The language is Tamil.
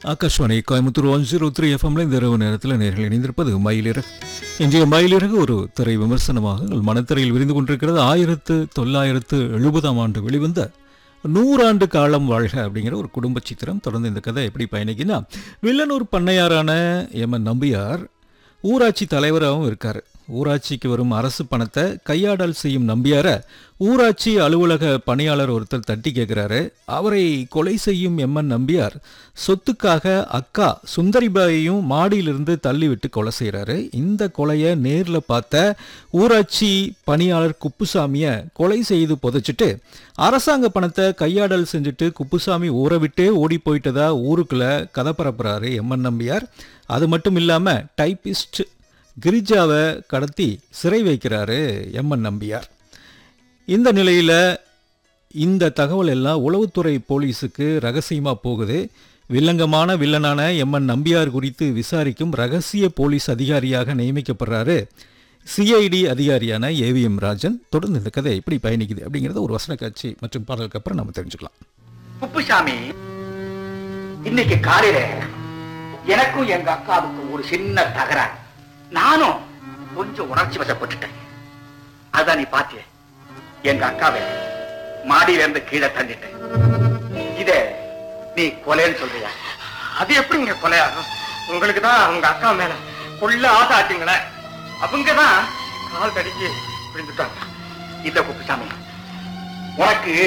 Akashvani Coimbatore one zero three எஃப்எம்ல இந்த இரவு நேரத்தில் நேர்கள் இணைந்திருப்பது மயிலிறகு இன்றைய மயிலிறகு ஒரு திரை விமர்சனமாக உங்கள் மனத்திரையில் விரிந்து கொண்டிருக்கிறது ஆயிரத்து தொள்ளாயிரத்து எழுபதாம் ஆண்டு வெளிவந்த நூறாண்டு காலம் வாழ்க அப்படிங்கிற ஒரு குடும்ப சித்திரம் தொடர்ந்து இந்த கதை எப்படி பயணிக்குன்னா வில்லனூர் பண்ணையாரான எம் என் நம்பியார் ஊராட்சி தலைவராகவும் இருக்கார் ஊராட்சிக்கு வரும் அரசு பணத்தை கையாடல் செய்யும் நம்பியார ஊராட்சி அலுவலக பணியாளர் ஒருத்தர் தட்டி கேட்குறாரு அவரை கொலை செய்யும் எம்என் நம்பியார் சொத்துக்காக அக்கா சுந்தரிபாயையும் மாடியிலிருந்து தள்ளிவிட்டு கொலை செய்கிறாரு இந்த கொலையை நேரில் பார்த்த ஊராட்சி பணியாளர் குப்புசாமியை கொலை செய்து புதைச்சிட்டு அரசாங்க பணத்தை கையாடல் செஞ்சுட்டு குப்புசாமி ஊரை விட்டே ஓடி போயிட்டதா ஊருக்குள்ள கதை பரப்புறாரு எம்என் நம்பியார் அது மட்டும் இல்லாமல் டைப்பிஸ்ட் கிரிஜாவை கடத்தி சிறை வைக்கிறாரு எம்என் நம்பியார் இந்த நிலையில் இந்த தகவல் எல்லாம் உளவுத்துறை போலீஸுக்கு ரகசியமாக போகுது வில்லங்கமான வில்லனான எம்என் நம்பியார் குறித்து விசாரிக்கும் ரகசிய போலீஸ் அதிகாரியாக நியமிக்கப்படுறாரு சிஐடி அதிகாரியான ஏவிஎம் ராஜன் தொடர்ந்து இந்த கதை எப்படி பயணிக்குது அப்படிங்கிறத ஒரு வசன காட்சி மற்றும் பாடலுக்கு அப்புறம் நம்ம தெரிஞ்சுக்கலாம் குப்புசாமி இன்னைக்கு காலையில எனக்கும் எங்க அக்காவுக்கும் ஒரு சின்ன தகராறு நானும் கொஞ்சம் உணர்ச்சி வசப்பட்டுட்டேன் அதான் நீ பாத்திய எங்க அக்காவை மாடியில இருந்து கீழே தள்ளிட்டேன் இத நீ கொலைன்னு சொல்றியா அது எப்படிங்க கொலையாகும் உங்களுக்கு தான் உங்க அக்கா மேல கொள்ள ஆசை ஆச்சுங்களே அவங்க தான் கால் தடிக்கு விழுந்துட்டாங்க இல்ல குப்புசாமி உனக்கு